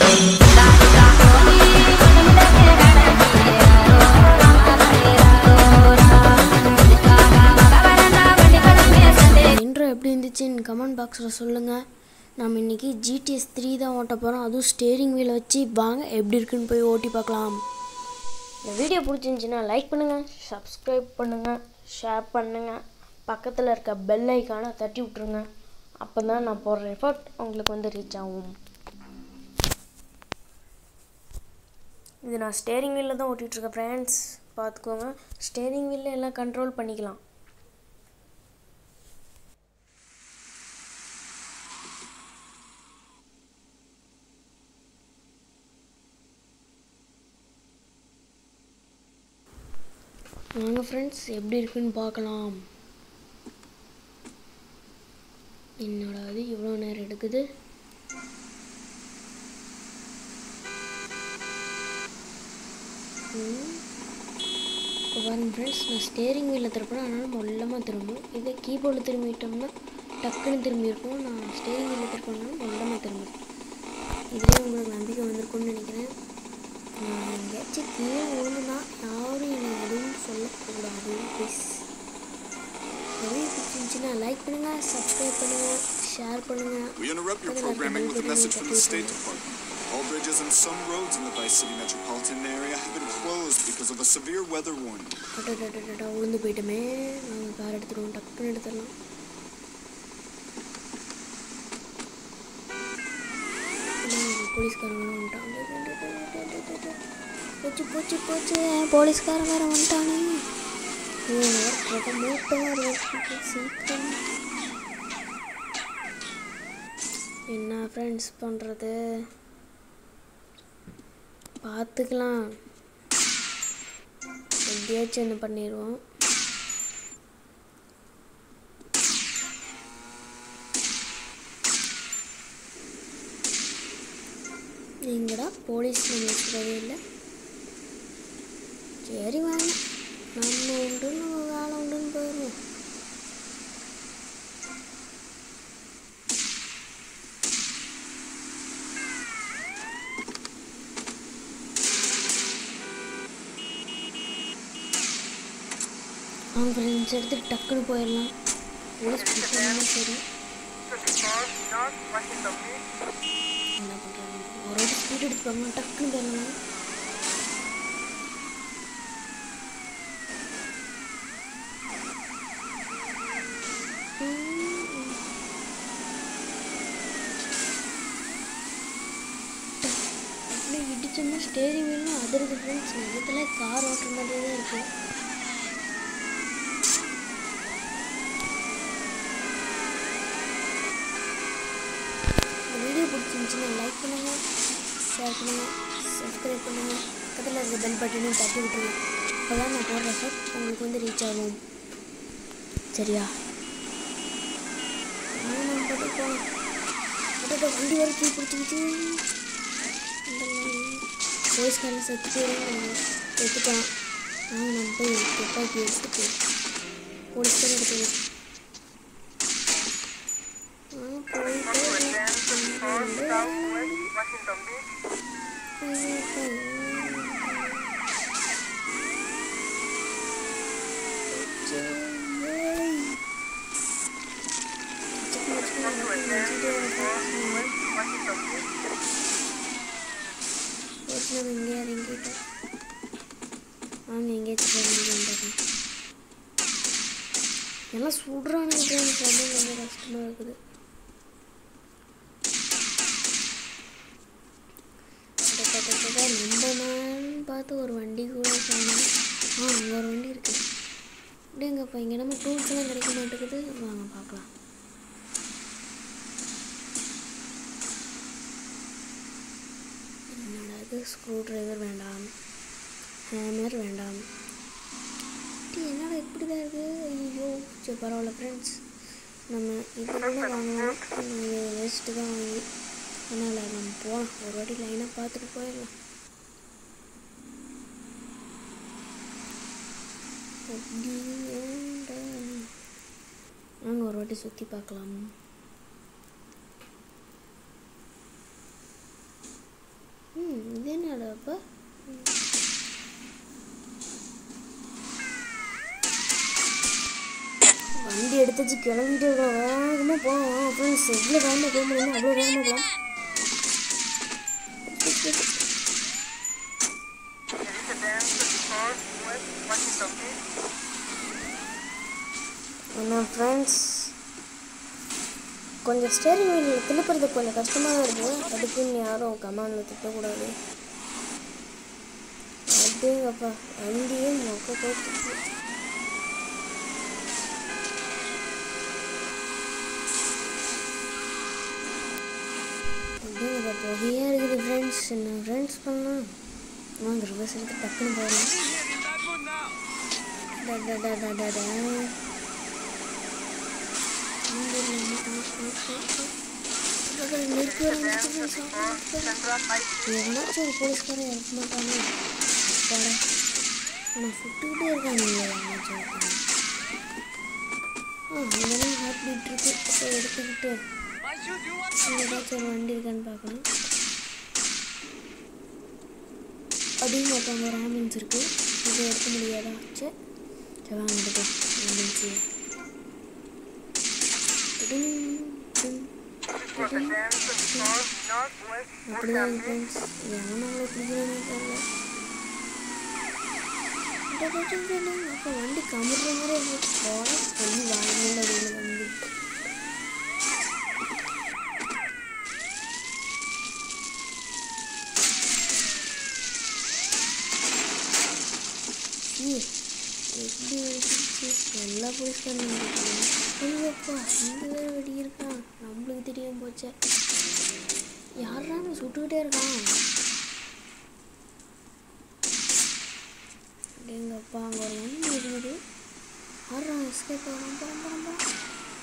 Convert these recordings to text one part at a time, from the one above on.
Intro எப்படி இருந்துச்சுன்னு comment பாக்ஸில் சொல்லுங்கள் நம்ம இன்றைக்கி ஜிடிஎஸ் த்ரீ தான் ஓட்ட போகிறோம் அதுவும் ஸ்டேரிங் வீலை வச்சு வாங்க எப்படி இருக்குன்னு போய் ஓட்டி பார்க்கலாம் இந்த வீடியோ பிடிச்சிருந்துச்சின்னா லைக் பண்ணுங்கள் சப்ஸ்கிரைப் பண்ணுங்கள் ஷேர் பண்ணுங்கள் பக்கத்தில் இருக்க பெல் ஐக்கானை தட்டி விட்ருங்க அப்போ தான் நான் போடுற எஃபர்ட் உங்களுக்கு வந்து ரீச் ஆகும் இது நான் ஸ்டேரிங் வீலில் தான் ஓட்டிகிட்ருக்கேன் ஃப்ரெண்ட்ஸ் பார்த்துக்கோங்க ஸ்டேரிங் வீலில் எல்லாம் கண்ட்ரோல் பண்ணிக்கலாம் வாங்க ஃப்ரெண்ட்ஸ் எப்படி இருக்குன்னு பார்க்கலாம் என்னோட அது இவ்வளோ நேரம் எடுக்குது ம். இப்போ பாருங்க ஃப்ரெண்ட்ஸ் நான் ஸ்டேரிங் வீலில் திருப்பினா அதனால் மொல்லமாக திரும்பும் இதே கீபோர்டில் திரும்பிட்டோம்னா டக்குன்னு திரும்பி இருக்கும் நான் ஸ்டேரிங் வீலில் திருப்பினா மொல்லமாக திரும்பும் இதுலேயே உங்களுக்கு நம்பிக்கை வந்திருக்கும்னு நினைக்கிறேன் நான் எங்கேயாச்சும் கீழே விழுந்துனா யாரும் என்னை எதுவும் சொல்லக்கூடாது ப்ளீஸ் வீடியோ பிடிச்சிருந்துச்சுன்னா லைக் பண்ணுங்கள் சப்ஸ்கிரைப் பண்ணுங்கள் ஷேர் பண்ணுங்கள் We interrupt your programming with a message from the State Department. All bridges and some roads in the Vice City metropolitan area have been closed because of a severe weather warning. அட்டா உளுந்து போயிட்டோமே நாங்கள் car எடுத்துருவோம் டக்குன்னு எடுத்துடலாம் போலீஸ்காரங்க வந்துட்டான் போச்சு போச்சு போச்சு போலீஸ்காரன் வேற வந்துட்டானே மூட்டமாக இருக்கு சீக்கிரம் என்ன ஃப்ரெண்ட்ஸ் பண்ணுறது பார்த்துக்கலாம் எப்படியாச்சும் என்ன பண்ணிடுவோம் எங்கடா போலீஸ் நம்ம வச்சுக்கவே இல்லை சரி வாங்க நம்ம உண்டு நம்ம வேலை உண்டுன்னு போயிடுவோம் அவங்க ஃப்ரெண்ட்ஸ் எடுத்துட்டு டக்குன்னு போயிடலாம் போலீஸ் பிடிச்சாங்கன்னா சரி என்ன பண்ணுறது ஒரு வாட்டி ஸ்பீட் எடுத்துப்பாங்க டக்குன்னு போயிடலாம் அப்படியே இடிச்சோம்னா ஸ்டேரிங் வீலும் அதிர்ந்து ஃப்ரெண்ட்ஸ் நிஜத்தில் கார் ஓட்டுற மாதிரியே தான் இருக்குது இந்த வீடியோ பிடிச்சிருந்துச்சுன்னா லைக் பண்ணுங்கள் ஷேர் பண்ணுங்கள் சப்ஸ்கிரைப் பண்ணுங்கள் பக்கத்தில் இருக்க பெல் பட்டனையும் தட்டி விட்டுருங்க அப்போ தான் நான் போடுற எஃபெக்ட் உங்களுக்கு வந்து ரீச் ஆகும் சரியா வாங்க நம்ம பாட்டுக்கு போகலாம் அடடா, வண்டி வர தூக்கி பிடிச்சிக்கிச்சு போலீஸ்காரன் செத்துட்டு எடுத்துட்டான் ஆனால் நம்ம போய் துப்பாக்கி எடுத்துட்டு போலீஸ்காரன் எடுத்து எங்கே இறங்கிட்டோம் வாங்க எங்கேயாச்சும் இறங்கிட்டு எல்லாம் சுடுறானுங்க எனக்கு வந்து ரொம்ப கஷ்டமாக இருக்குது கிட்டத்தட்ட ரொம்ப நாள் பார்த்து ஒரு வண்டி கூட காணும் ஆ அங்கே ஒரு வண்டி இருக்குது அப்படியேங்கப்பா இங்கே நம்ம டூல்ஸ் எல்லாம் கிடைக்க மாட்டேங்குது வாங்க பார்க்கலாம் என்னடா இது ஸ்க்ரூ டிரைவர் வேண்டாம் ஹேமர் வேண்டாம் டி, என்னடா இப்படி தான் இருக்குது ஐயோ சரி பரவாயில்ல ஃப்ரெண்ட்ஸ் நம்ம இது கூட வாங்கலாம் இது வேஸ்ட்டு தான் வாங்கி அதனால் நம்ம போகலாம் ஒரு வாட்டி லைனாக பார்த்துட்டு போயிடலாம் அப்படி ஏன்டா? வாங்க ஒரு வாட்டி சுற்றி பார்க்கலாம் அப்போ வண்டி எடுத்துச்சு கிளம்பிட்டு இருக்கோம். வேகமாக போகலாம் ஃப்ரெண்ட்ஸ் எவ்வளோ வேகமாக போக முடியுமோ அவ்வளோ வேகமாக போகலாம் ஆனால் ஃப்ரெண்ட்ஸ் கொஞ்சம் ஸ்டேரிங் வீலில் திருப்புறதுக்கு கொஞ்சம் கஷ்டமாக தான் இருக்குது அதுக்குன்னு யாரும் கமாண்டில் திட்டக்கூடாது அப்படிங்கப்பா வண்டியே மொக்க போட்டு அப்படிங்கப்பா புகையாக இருக்குது ஃப்ரெண்ட்ஸ் என்ன ஃப்ரெண்ட்ஸ் பண்ணலாம் வாங்க ரிவர்ஸ் எடுத்து டக்குன்னு போகலாம் டா டா டா டா டா டா எவனாச்சும் ஒரு போலீஸ்காரன் இறக்க மாட்டானே அப்பாடா ஆனால் சுட்டுக்கிட்டே இருக்காங்க எவனாச்சும் ஒருத்தன். ஆ இதெல்லாம் ஹார்ட் பீட் இருக்கு அப்போ எடுத்துக்கிட்டு இங்க ஏதாச்சும் ஒரு வண்டி இருக்கான்னு பார்க்கணும் அப்படின்னு ஒருத்தவங்க ஒரு ஆம்புலன்ஸ் இருக்கு இதை எடுக்க முடியாதா சரி சரி வாங்க எடுத்து ஆம்புலன்ஸு அப்படிதான் ஃப்ரெண்ட்ஸ் எவனால பிடிக்கிறானே தெரியல அப்போ வண்டி கமுற மாதிரி இருக்கு போட சொல்லி வாங்கல அப்படின்னு வண்டி ஈ, எப்படி வெடிச்சிச்சு எல்லா போலீஸ்காரனும் ஐயோப்பா இந்த வேற வெடி இருக்கான் நம்மளுக்கு தெரியாம போச்சே யாரா சுட்டுக்கிட்டே இருக்கான் எங்கப்பா அங்கே ஒரு வண்டி இருக்குது யாரா எஸ்கேப் ஆகிறான் போகிறான் போகிறான் போகிறான்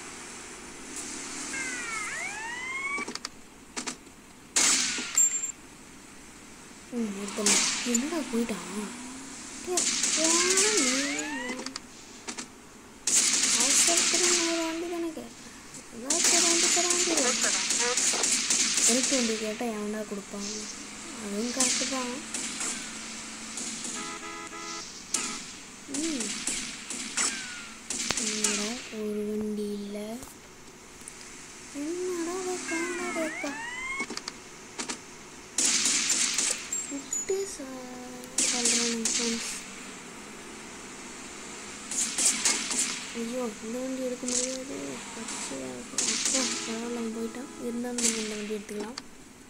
ம் ஒருத்தன் என்னடா போயிட்டான் டேய், போடா நீ. அவசரத்துல ஒரு வண்டி தானே ஏதாச்சும் ஒரு வண்டி தரான் எனக்கு வண்டி கேட்டால் எவன்டா கொடுப்பான் அதுவும் கரெக்டு தான் ம் என்னடா ஒரு வண்டி இல்லை என்னடா வைக்காண்டா வைக்கா விட்டு சொல்கிறேன் ஃப்ரெண்ட்ஸ் ஐயோ இந்த வண்டி எடுக்க முடியாது பச்சையாக இருக்கும் அப்போ பரவாயில்ல போயிட்டான் இருந்தாலும் நம்ம இந்த வண்டி எடுத்துக்கலாம்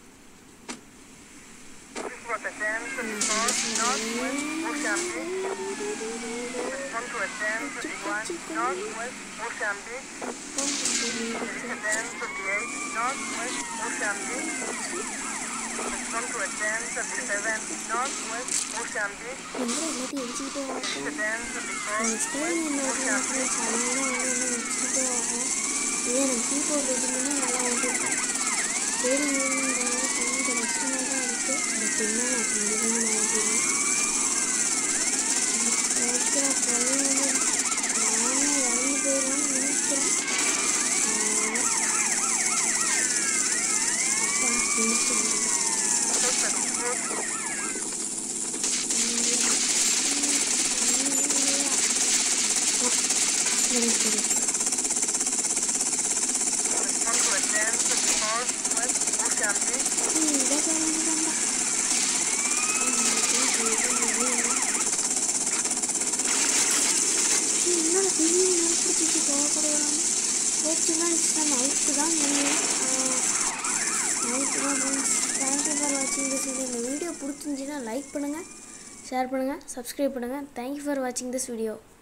எங்கே எல்லாத்தையும் அடிச்சுக்கிட்டே ஆகும் அந்த ஸ்டேரிங் என்ன ஃப்ரெண்ட்ஸ் அதனால வந்து என்ன வச்சுக்கிட்டே ஆகும் இதே நம்ம கீபோர்டு இருந்ததுன்னா நல்லா வந்துருக்கும் ஸ்டேரிங் வீலுன்றதுனால கொஞ்சம் கஷ்டமாக தான் இருக்குது பட் என்ன கண்டிப்பாக நான் ஓட்டிடுவேன் ஓகே பையன் வந்து நானும் இறந்து போயிடுவான்னு நினைக்கிறேன் அப்பா ஃபினிஷ் எனக்கு தெரியும் என்னோட பெரிய பிடிச்சிச்சு கோவப்படுவாங்க போச்சுன்னா நம்ம அவுட்டு தான் அவுட்டு தான் தேங்க்யூ ஃபார் வாட்சிங் திஸ் வீடியோ இந்த வீடியோ பிடிச்சிருந்துச்சின்னா லைக் பண்ணுங்கள் ஷேர் பண்ணுங்கள் சப்ஸ்கிரைப் பண்ணுங்கள் தேங்க்யூ ஃபார் வாட்சிங் திஸ் வீடியோ